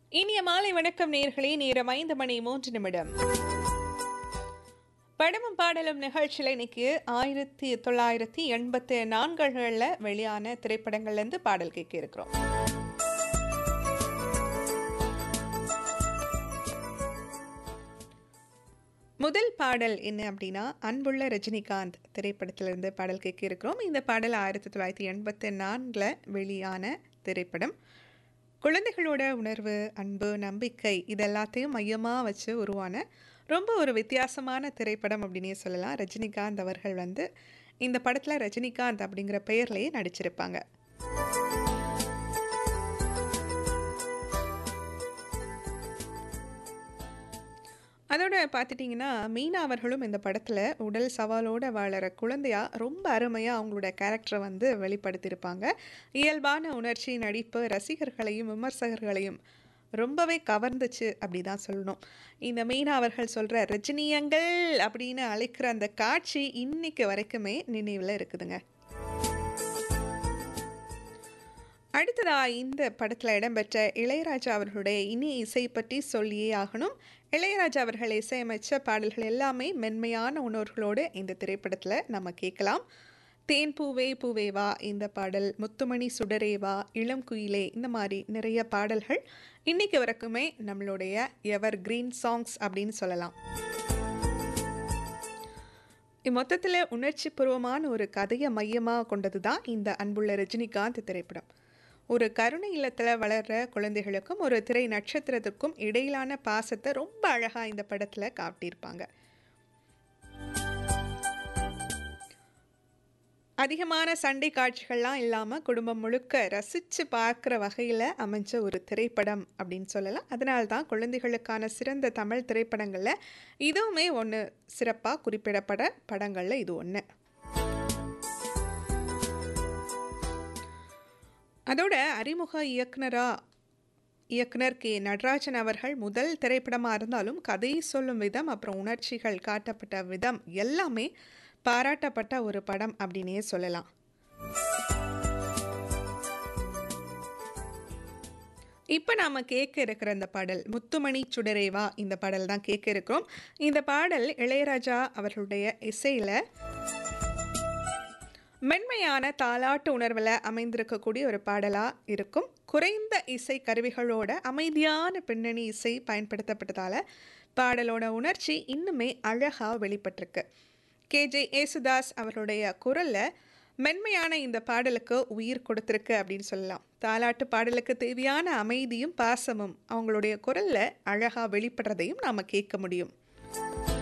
இனிய மாலை வணக்கம் நேர்களே நேரம் ஐந்து மணி மூன்று நிமிடம் படமும் பாடலும் நிகழ்ச்சியில் இன்னைக்கு ஆயிரத்தி தொள்ளாயிரத்தி எண்பத்தி நான்குகளில் வெளியான திரைப்படங்கள்லேருந்து பாடல் கேட்க இருக்கிறோம் முதல் பாடல் என்ன அப்படின்னா அன்புள்ள ரஜினிகாந்த் திரைப்படத்திலிருந்து பாடல் கேட்க இருக்கிறோம் இந்த பாடல் ஆயிரத்தி தொள்ளாயிரத்தி எண்பத்தி நான்கில் வெளியான திரைப்படம் குழந்தைகளோட உணர்வு அன்பு நம்பிக்கை இதெல்லாத்தையும் மையமாக வச்சு உருவான ரொம்ப ஒரு வித்தியாசமான திரைப்படம் அப்படின்னே சொல்லலாம் ரஜினிகாந்த் அவர்கள் வந்து இந்த படத்தில் ரஜினிகாந்த் அப்படிங்கிற பெயர்லேயே நடிச்சிருப்பாங்க அதோட பார்த்துட்டிங்கன்னா மீனா அவர்களும் இந்த படத்தில் உடல் சவாலோடு வாழற குழந்தையா ரொம்ப அருமையாக அவங்களோட கேரக்டரை வந்து வெளிப்படுத்தியிருப்பாங்க இயல்பான உணர்ச்சி நடிப்பு ரசிகர்களையும் விமர்சகர்களையும் ரொம்பவே கவர்ந்துச்சு அப்படி தான் சொல்லணும் இந்த மீனா அவர்கள் சொல்கிற ரஜினியங்கள் அப்படின்னு அழைக்கிற அந்த காட்சி இன்னைக்கு வரைக்குமே நினைவில் இருக்குதுங்க அடுத்ததா இந்த படத்தில் இடம்பெற்ற இளையராஜா அவர்களுடைய இனி இசை பற்றி சொல்லியே ஆகணும் இளையராஜா அவர்கள் இசையமைச்ச பாடல்கள் எல்லாமே மென்மையான உணர்வுகளோடு இந்த திரைப்படத்தில் நம்ம கேட்கலாம் தேன் பூவே பூவே வா இந்த பாடல் முத்துமணி சுடரே வா இளம் குயிலே இந்த மாதிரி நிறைய பாடல்கள் இன்னைக்கு வரைக்குமே நம்மளுடைய எவர் கிரீன் சாங்ஸ் அப்படின்னு சொல்லலாம் மொத்தத்தில் உணர்ச்சி பூர்வமான ஒரு கதையை மையமாக கொண்டது தான் இந்த அன்புள்ள ரஜினிகாந்த் திரைப்படம் ஒரு கருணை இல்லத்தில் வளர்கிற குழந்தைகளுக்கும் ஒரு திரை நட்சத்திரத்துக்கும் இடையிலான பாசத்தை ரொம்ப அழகாக இந்த படத்தில் காட்டியிருப்பாங்க அதிகமான சண்டை காட்சிகள்லாம் இல்லாமல் குடும்பம் முழுக்க ரசித்து பார்க்குற வகையில் அமைஞ்ச ஒரு திரைப்படம் அப்படின்னு சொல்லலாம் அதனால தான் குழந்தைகளுக்கான சிறந்த தமிழ் திரைப்படங்களில் இதுவுமே ஒன்று சிறப்பாக குறிப்பிடப்பட படங்களில் இது ஒன்று அதோட அறிமுக இயக்குனராக இயக்குனர் கே நடராஜன் அவர்கள் முதல் திரைப்படமாக இருந்தாலும் கதை சொல்லும் விதம் அப்புறம் உணர்ச்சிகள் காட்டப்பட்ட விதம் எல்லாமே பாராட்டப்பட்ட ஒரு படம் அப்படின்னே சொல்லலாம் இப்போ நாம் கேட்க இருக்கிற இந்த பாடல் முத்துமணி சுடரேவா இந்த பாடல் தான் கேட்க இருக்கிறோம் இந்த பாடல் இளையராஜா அவர்களுடைய இசையில் மென்மையான தாலாட்டு உணர்வில் அமைந்திருக்கக்கூடிய ஒரு பாடலாக இருக்கும் குறைந்த இசை கருவிகளோட அமைதியான பின்னணி இசை பயன்படுத்தப்பட்டதால் பாடலோட உணர்ச்சி இன்னுமே அழகாக வெளிப்பட்டிருக்கு கேஜே ஏசுதாஸ் அவருடைய குரலில் மென்மையான இந்த பாடலுக்கு உயிர் கொடுத்துருக்கு அப்படின்னு சொல்லலாம் தாலாட்டு பாடலுக்கு தேவையான அமைதியும் பாசமும் அவங்களுடைய குரலில் அழகாக வெளிப்படுறதையும் நாம் கேட்க முடியும்